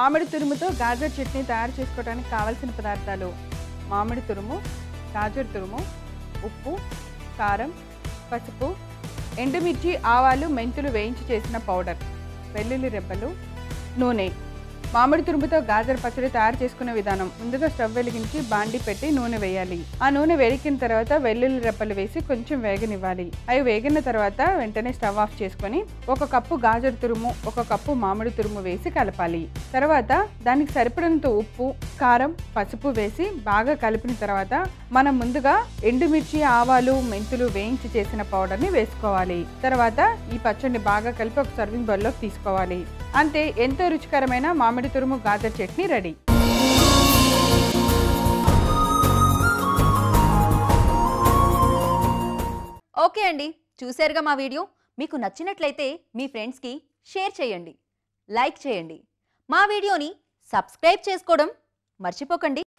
మామిడి తురుముతో గాజర్ చట్నీ తయారు చేసుకోవడానికి కావలసిన పదార్థాలు మామిడి తురుము గాజర్ తురుము ఉప్పు కారం పసుపు ఎండుమిర్చి ఆవాలు మెంతులు వేయించి చేసిన పౌడర్ వెల్లుల్లి రెబ్బలు నూనె మామిడి తురుముతో గాజర్ పచ్చడి తయారు చేసుకునే విధానం ముందుగా స్టవ్ వెలిగించి బాండి పెట్టి నూనె వేయాలి ఆ నూనె వేడికిన తర్వాత వెల్లుల్లి రెప్పలు వేసి కొంచెం వేగనివ్వాలి అవి వేగిన తర్వాత వెంటనే స్టవ్ ఆఫ్ చేసుకొని ఒక కప్పు గాజర్ తురుము ఒక కప్పు మామిడి తురుము వేసి కలపాలి తర్వాత దానికి సరిపడినంత ఉప్పు కారం పసుపు వేసి బాగా కలిపిన తర్వాత మనం ముందుగా ఎండుమిర్చి ఆవాలు మెంతులు వేయించి చేసిన పౌడర్ని వేసుకోవాలి తర్వాత ఈ పచ్చడిని బాగా కలిపి ఒక సర్వింగ్ బౌల్లోకి తీసుకోవాలి అంతే ఎంతో రుచికరమైన మామిడి తురుము గాజర్ చట్నీ రెడీ ఓకే అండి చూశారుగా మా వీడియో మీకు నచ్చినట్లయితే మీ ఫ్రెండ్స్కి షేర్ చేయండి లైక్ చేయండి మా వీడియోని సబ్స్క్రైబ్ చేసుకోవడం మర్చిపోకండి